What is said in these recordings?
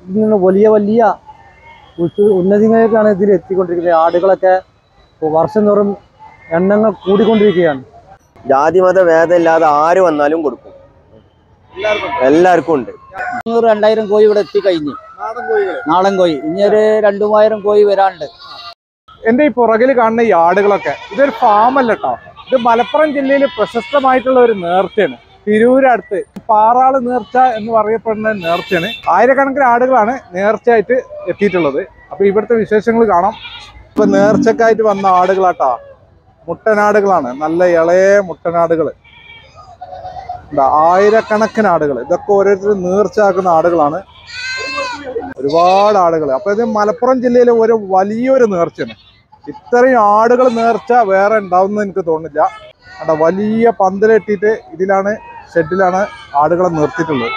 നിന്ന് വലിയ വലിയ ഉച്ച- ഉന്നതികളിലേക്കാണ് ഇതിൽ എത്തിക്കൊണ്ടിരിക്കുന്നത് ആടുകളൊക്കെ ഇപ്പൊ വർഷം തോറും എണ്ണങ്ങൾ കൂടിക്കൊണ്ടിരിക്കുകയാണ് ജാതി മത ഭേദമില്ലാതെ ആര് വന്നാലും കൊടുക്കും എല്ലാവർക്കും ഉണ്ട് അഞ്ഞൂറ് രണ്ടായിരം കോഴി ഇവിടെ എത്തിക്കഴിഞ്ഞ് നാടൻ കോഴി ഇനി ഒരു രണ്ടു മൂവായിരം കോഴി വരാനുണ്ട് എന്റെ ഈ പുറകിൽ കാണുന്ന ഈ ആടുകളൊക്കെ ഇതൊരു ഫാം അല്ല കേട്ടോ ഇത് മലപ്പുറം ജില്ലയിൽ പ്രശസ്തമായിട്ടുള്ള ഒരു നേർച്ചയാണ് തിരൂരടുത്ത് പാറാള് നേർച്ച എന്ന് പറയപ്പെടുന്ന നേർച്ചയാണ് ആയിരക്കണക്കിന് ആടുകളാണ് നേർച്ചയായിട്ട് എത്തിയിട്ടുള്ളത് അപ്പൊ ഇവിടുത്തെ വിശേഷങ്ങൾ കാണാം ഇപ്പൊ നേർച്ചക്കായിട്ട് വന്ന ആടുകളാട്ടാ മുട്ടനാടുകളാണ് നല്ല ഇളയ മുട്ടനാടുകൾ എന്താ ആയിരക്കണക്കിന് ആടുകൾ ഇതൊക്കെ ഓരോരുത്തർ നേർച്ചയാക്കുന്ന ആടുകളാണ് ഒരുപാട് ആടുകൾ അപ്പൊ ഇത് മലപ്പുറം ജില്ലയിലെ ഒരു വലിയൊരു നേർച്ചയാണ് ഇത്രയും ആടുകൾ നേർച്ച വേറെ ഉണ്ടാവുമെന്ന് എനിക്ക് തോന്നുന്നില്ല അവിടെ വലിയ പന്തലെട്ടിയിട്ട് ഇതിലാണ് ഷെഡിലാണ് ആടുകളെ നിർത്തിയിട്ടുള്ളത്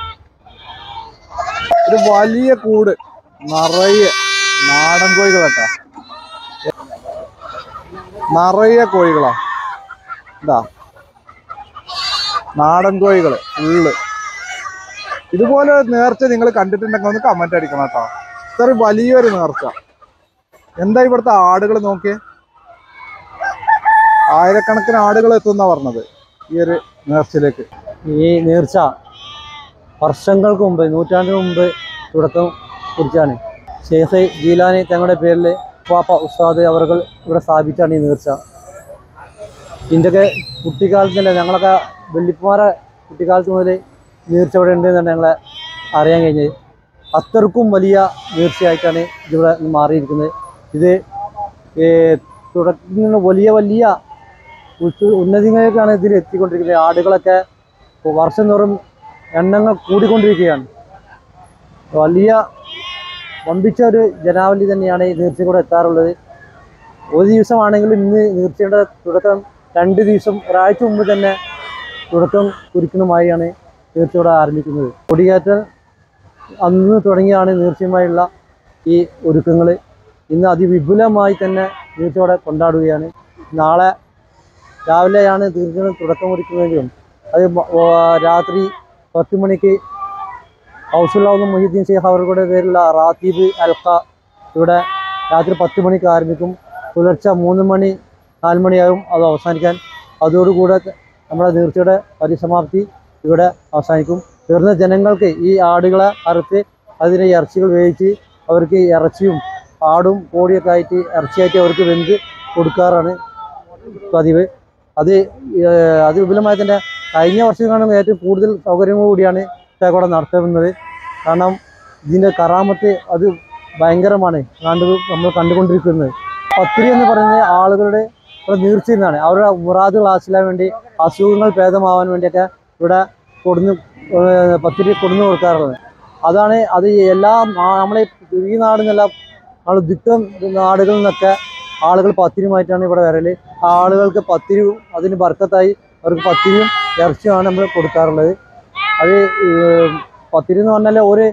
ഇത് വലിയ കൂട് നിറയെ നാടൻ കോഴികളാട്ടാ നിറയെ കോഴികളാ ഇതാ നാടൻ കോഴികൾ ഫുള്ള് ഇതുപോലെ ഒരു നേർച്ച നിങ്ങൾ കണ്ടിട്ടുണ്ടെങ്കിൽ ഒന്ന് കമന്റ് അടിക്കണം കേട്ടോ ഇത്രയും വലിയൊരു നേർച്ച എന്താ ഇവിടുത്തെ ആടുകൾ നോക്കിയേ ആയിരക്കണക്കിന് ആടുകൾ എത്തുന്ന പറഞ്ഞത് ഈ ഒരു നേർച്ചയിലേക്ക് ഈ നേർച്ച വർഷങ്ങൾക്ക് മുമ്പ് നൂറ്റാണ്ടിന് മുമ്പ് തുടക്കം കുറിച്ചാണ് ഷെയ്ഖ് ജീലാനി തങ്ങളുടെ പേരിൽ പാപ്പ ഉസ്താദ് അവർ ഇവിടെ സ്ഥാപിച്ചാണ് ഈ നേർച്ച ഇതിൻ്റെയൊക്കെ കുട്ടിക്കാലത്ത് തന്നെ ഞങ്ങളൊക്കെ വെള്ളിപ്പുമാരെ കുട്ടിക്കാലത്ത് മുതൽ നേർച്ച ഇവിടെ ഉണ്ട് എന്നാണ് ഞങ്ങളെ അറിയാൻ കഴിഞ്ഞത് അത്രക്കും വലിയ നേർച്ചയായിട്ടാണ് ഇതിവിടെ മാറിയിരിക്കുന്നത് ഇത് തുടക്കത്തിൽ നിന്ന് വലിയ വലിയ ഉച്ച- ഉന്നതികളിലേക്കാണ് ഇതിൽ എത്തിക്കൊണ്ടിരിക്കുന്നത് ആടുകളൊക്കെ ഇപ്പൊ വർഷം തോറും എണ്ണങ്ങൾ കൂടിക്കൊണ്ടിരിക്കുകയാണ് വലിയ വമ്പിച്ച ഒരു ജനാവലി തന്നെയാണ് ഈ നീർച്ച കൂടെ എത്താറുള്ളത് ഒരു ദിവസമാണെങ്കിലും ഇന്ന് നീർച്ചയുടെ തുടക്കം രണ്ട് ദിവസം ഒരാഴ്ച മുമ്പ് തന്നെ തുടക്കം കുറിക്കുന്നതുമായാണ് നീർച്ചയോടെ ആരംഭിക്കുന്നത് കൊടിയേറ്റം അന്ന് തുടങ്ങിയാണ് നീർച്ചയുമായുള്ള ഈ ഒരുക്കങ്ങൾ ഇന്ന് അതിവിപുലമായി തന്നെ നീർച്ചയോടെ കൊണ്ടാടുകയാണ് നാളെ രാവിലെയാണ് തീർച്ചയായും തുടക്കം കുറിക്കുന്നതെങ്കിലും അത് മ- ഓ, രാത്രി പത്ത് മണിക്ക് ഹൗസുല്ലാവുന്ന മൊഹീദ്ദീൻ ഷെയ്ഖ് അവരുടെ പേരിലുള്ള റാത്തീബ് അൽക്ക ഇവിടെ രാത്രി പത്ത് മണിക്ക് ആരംഭിക്കും പുലർച്ചെ മൂന്ന് മണി നാല് മണിയാകും അത് അവസാനിക്കാൻ അതോടുകൂടെ നമ്മുടെ നീർച്ചയുടെ പരിസമാപ്തി ഇവിടെ അവസാനിക്കും തീർന്ന ജനങ്ങൾക്ക് ഈ ആടുകളെ അറുത്ത് അതിനെ ഇറച്ചികൾ വേവിച്ച് അവർക്ക് ഇറച്ചിയും ആടും കോടിയൊക്കെ ആയിട്ട് ഇറച്ചിയായിട്ട് അവർക്ക് വെന്ത് കൊടുക്കാറാണ് പതിവ് അത് ഏഹ് അത് വിപുലമായി തന്നെ കഴിഞ്ഞ വർഷങ്ങളാണ് ഏറ്റവും കൂടുതൽ സൗകര്യങ്ങൾ കൂടിയാണ് തേക്കോടെ നടത്തുന്നത് കാരണം ഇതിൻ്റെ കറാമത്ത് അത് ഭയങ്കരമാണ് കണ്ടു നമ്മൾ കണ്ടുകൊണ്ടിരിക്കുന്നത് പത്തിരി എന്ന് പറയുന്നത് ആളുകളുടെ ഇവിടെ നീർച്ചയുന്നതാണ് അവരുടെ മുറാദുകൾ ആശിലാൻ വേണ്ടി അസുഖങ്ങൾ ഭേദമാവാൻ വേണ്ടിയൊക്കെ ഇവിടെ കൊടുന്ന് ഏഹ് പത്തിരി കൊടുന്നു കൊടുക്കാറുള്ളത് അതാണ് അത് എല്ലാ നാ- നമ്മളെ ഈ നാടിനെല്ലാം നമ്മൾ ദിക്കം നാടുകളിൽ നിന്നൊക്കെ ആളുകൾ പത്തിരിയുമായിട്ടാണ് ഇവിടെ വരല് ആ ആളുകൾക്ക് പത്തിരിയും അതിന് ബർക്കത്തായി അവർക്ക് പത്തിരിയും ഇറച്ചിയുമാണ് നമ്മൾ കൊടുക്കാറുള്ളത് അത് ഏഹ് പത്തിരി എന്ന് പറഞ്ഞാൽ ഒരു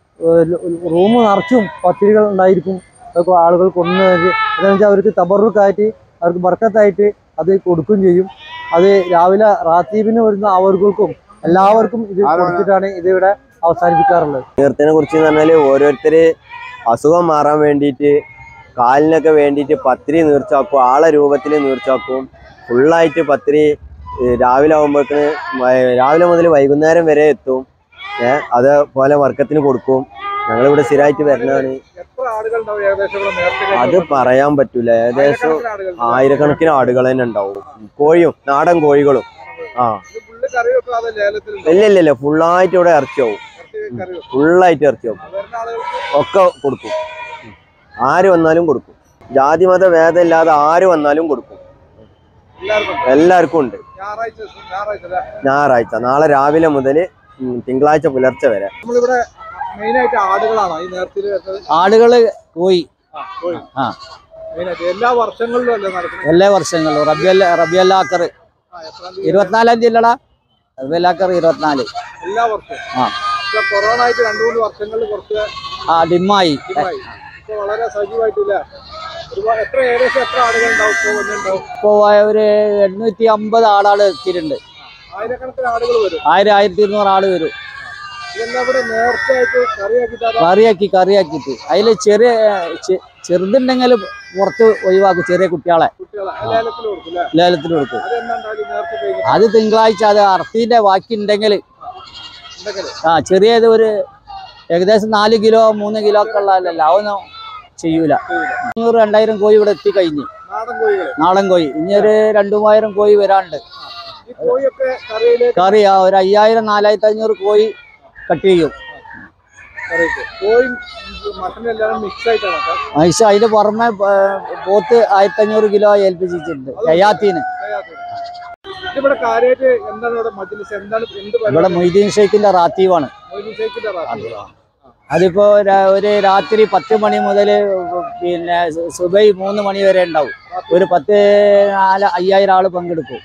റൂം നിറച്ചും പത്തിരികൾ ഉണ്ടായിരിക്കും അതൊക്കെ ആളുകൾ കൊണ്ടുവന്നത് എന്താണെന്ന് വെച്ചാൽ അവർക്ക് തബറുക്കായിട്ട് അവർക്ക് ബർക്കത്തായിട്ട് അത് കൊടുക്കുകയും ചെയ്യും അത് രാവിലെ റാത്തീബിന് വരുന്ന അവർക്കും എല്ലാവർക്കും ഇത് കൊടുത്തിട്ടാണ് ഇത് ഇവിടെ അവസാനിപ്പിക്കാറുള്ളത് തീർത്തിനെ കുറിച്ച് പറഞ്ഞാല് ഓരോരുത്തര് അസുഖം മാറാൻ വേണ്ടിയിട്ട് കാലിനൊക്കെ വേണ്ടിയിട്ട് പത്തിരി നീർച്ചാക്കും ആളെ രൂപത്തിൽ നീർച്ചാക്കും ഫുള്ളായിട്ട് പത്തിരി ഏഹ് രാവിലെ ആകുമ്പോഴേക്കിന് രാവിലെ മുതൽ വൈകുന്നേരം വരെ എത്തും ഏഹ് അതേപോലെ വർക്കത്തിന് കൊടുക്കും ഞങ്ങളിവിടെ സ്ഥിരമായിട്ട് വരുന്നതാണ് എത്ര ആടുകൾ ഉണ്ടാവും ഏകദേശം ഇവിടെ നേർച്ചയ്ക്ക് അത് പറയാൻ പറ്റൂല ഏകദേശം ആയിരക്കണക്കിന് ആടുകൾ ആയിരക്കണക്കിന് ആടുകൾ തന്നെ ഉണ്ടാവും കോഴിയും നാടൻ കോഴികളും ആ ഇത് ഫുള്ള് കറി വെക്കാതെ ലേലത്തിൽ ഇല്ല ഇല്ല ഇല്ല ഫുള്ളായിട്ട് ഇവിടെ ഇറച്ചിയാവും കറി വെക്കും ഫുള്ളായിട്ട് ഇറച്ചിയാവും വരുന്ന ആളുകൾക്ക് ഒക്കെ കൊടുക്കും ആര് വന്നാലും കൊടുക്കും ജാതി മത ഭേദമില്ലാതെ ആര് വന്നാലും കൊടുക്കും എല്ലാവർക്കും എല്ലാവർക്കും ഉണ്ട് ഞായറാഴ്ച ഞായറാഴ്ച അല്ലേ ഞായറാഴ്ച നാളെ രാവിലെ മുതൽ തിങ്കളാഴ്ച പുലർച്ചെ വരെ നമ്മളിവിടെ മെയിൻ ആയിട്ട് ആടുകളാണോ ഈ നേർച്ചയിൽ വരുന്നത് ആടുകള് കോഴി ആ, കോഴി. ആ. മെയിൻ ആയിട്ട് എല്ലാ വർഷങ്ങളിലും അല്ലേ നടക്കുന്നത് എല്ലാ വർഷങ്ങളിലും റബിയല്ല റബിയല്ലാക്കർ ആ, എത്രാം തീയതി? ഇരുപത്തിനാലാം തീയതി അല്ലടാ റബിയല്ലാക്കർ ഇരുപത്തിനാല് എല്ലാ വർഷവും ആ. ഇപ്പൊ കൊറോണ ആയിട്ട് രണ്ടു മൂന്ന് വർഷങ്ങളിൽ കുറച്ച് ആ ഡിമ്മായി ഇതായി. ഇപ്പൊ വളരെ സജീവമായിട്ടില്ല ഒരുപാട് എത്ര ഏകദേശം എത്ര ആടുകൾ ഉണ്ടാവും ഇപ്പൊ വന്നിട്ടുണ്ടാവും ഇപ്പോ ഒരു എണ്ണൂറ്റി അമ്പത് ആളാള് എത്തിയിട്ടുണ്ട് ആയിരക്കണക്കിന് ആടുകൾ വരും ആയിരം ആയിരത്തി ഇരുന്നൂറ് ആള് വരും ഇതെല്ലാം ഇവിടെ നേർച്ചയായിട്ട് കറിയാക്കിയിട്ട് അതാ കറിയാക്കി കറിയാക്കിയിട്ട് അതിൽ ചെറിയ ചെ- ചെറുതുണ്ടെങ്കിൽ പുറത്ത് ഒഴിവാക്കും ചെറിയ കുട്ടികളെ കുട്ടികളെ ലേലത്തിൽ കൊടുക്കും അല്ലേ ലേലത്തിന് കൊടുക്കും അതെന്താണ്ടാലും നേർച്ച കഴിഞ്ഞു അത് തിങ്കളാഴ്ച അത് അർത്തിന്റെ ബാക്കി ഉണ്ടെങ്കിൽ ഉണ്ടെങ്കിൽ ആ ചെറിയത് ഒരു ഏകദേശം നാല് കിലോ മൂന്ന് കിലോ ഒക്കെ ഉള്ളതല്ല അതൊന്നും ചെയ്യൂല അഞ്ഞൂറ് രണ്ടായിരം കോഴി ഇവിടെ എത്തിക്കഴിഞ്ഞ് നാടൻ കോഴികൾ നാടൻ കോഴി ഇനി ഒരു രണ്ടു മൂവായിരം കോഴി വരാണ്ട് ഈ കോഴിയൊക്കെ കറിയിലേക്ക് കറി ആ ഒരു അയ്യായിരം നാലായിരത്തി അഞ്ഞൂറ് കോഴി കട്ട് ചെയ്യും കറിയിട്ട് കോഴി മട്ടനും എല്ലാം മിക്സ് ആയിട്ടാണ് കേട്ടോ. പൈസ അതിന് പുറമെ ഏ, പോത്ത് ആയിരത്തി അഞ്ഞൂറ് കിലോ ഏൽപ്പിച്ചിട്ടുണ്ട് കയ്യാത്തിന് ഇവിടെ കാര്യമായിട്ട് എന്താണ് ഇവിടെ മജ്ലിസ് എന്താണ് എന്ത് ഇവിടെ പരിപാടി മൊയ്തീൻ ഷെയ്ഖിന്റെ റാത്തീവാണ് മൊയ്തീൻ ഷെയ്ഖിന്റെ റാത്തി. അതിപ്പോ ര- ഒരു രാത്രി പത്ത് മണി മുതൽ പിന്നെ സു- സുബൈ മൂന്ന് മണി വരെ ഉണ്ടാവും ഒരു പത്ത് നാല് അയ്യായിരം ആള് പങ്കെടുക്കും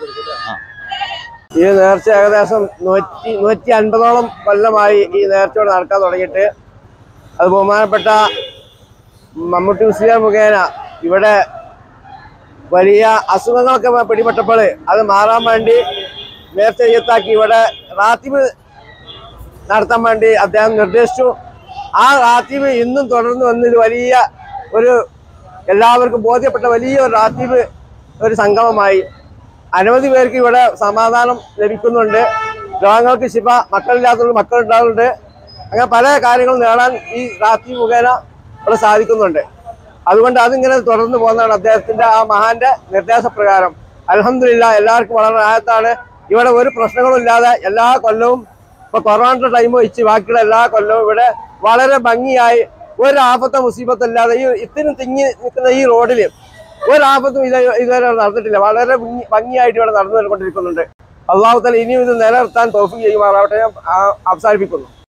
ഈ നേർച്ച ഏകദേശം നൂറ്റി നൂറ്റി അൻപതോളം കൊല്ലമായി ഈ നേർച്ചയോട് നടക്കാൻ തുടങ്ങിയിട്ട് അത് ബഹുമാനപ്പെട്ട മമ്മൂട്ടി മുസ്ലിം മുഖേന ഇവിടെ വലിയ അസുഖങ്ങളൊക്കെ പിടിപെട്ടപ്പോൾ അത് മാറാൻ വേണ്ടി നേർച്ച ചെയ്യത്താക്കി ഇവിടെ റാത്തിബ് നടത്താൻ വേണ്ടി അദ്ദേഹം നിർദ്ദേശിച്ചു ആ റാത്തീബ് ഇന്നും തുടർന്ന് വന്നൊരു വലിയ ഒരു എല്ലാവർക്കും ബോധ്യപ്പെട്ട വലിയ ഒരു റാത്തീബ് ഒരു സംഗമമായി അനവധി പേർക്ക് ഇവിടെ സമാധാനം ലഭിക്കുന്നുണ്ട് രോഗങ്ങൾക്ക് ശിഫ മക്കളില്ലാത്തവർക്ക് മക്കൾ ഉണ്ടാകുന്നുണ്ട് അങ്ങനെ പല കാര്യങ്ങളും നേടാൻ ഈ റാത്തീബ് മുഖേന ഇവിടെ സാധിക്കുന്നുണ്ട് അതുകൊണ്ട് അതിങ്ങനെ തുടർന്ന് പോകുന്നതാണ് അദ്ദേഹത്തിന്റെ ആ മഹാന്റെ നിർദ്ദേശപ്രകാരം അലഹമില്ല എല്ലാവർക്കും വളരെ ആയത്താണ് ഇവിടെ ഒരു പ്രശ്നങ്ങളും ഇല്ലാതെ എല്ലാ കൊല്ലവും ഇപ്പൊ കൊറോണ ടൈം വെച്ച് ബാക്കിയുള്ള എല്ലാ കൊല്ലവും ഇവിടെ വളരെ ഭംഗിയായി ഒരു ആപത്ത മുസീബത്തും ഇല്ലാതെ ഈ ഇത്തിരി തിങ്ങി നിൽക്കുന്ന ഈ റോഡിൽ ഒരു ആപത്തും ഇത് ഇതുവരെ നടന്നിട്ടില്ല വളരെ ഭംഗി- ഭംഗിയായിട്ട് ഇവിടെ നടന്നു കൊണ്ടിരിക്കുന്നുണ്ട് അള്ളാഹു തല ഇനിയും ഇത് നിലനിർത്താൻ തോഫിക്ക് ചെയ്യുമാറാവട്ടെ ഞാൻ ആ, അവസാനിപ്പിക്കുന്നു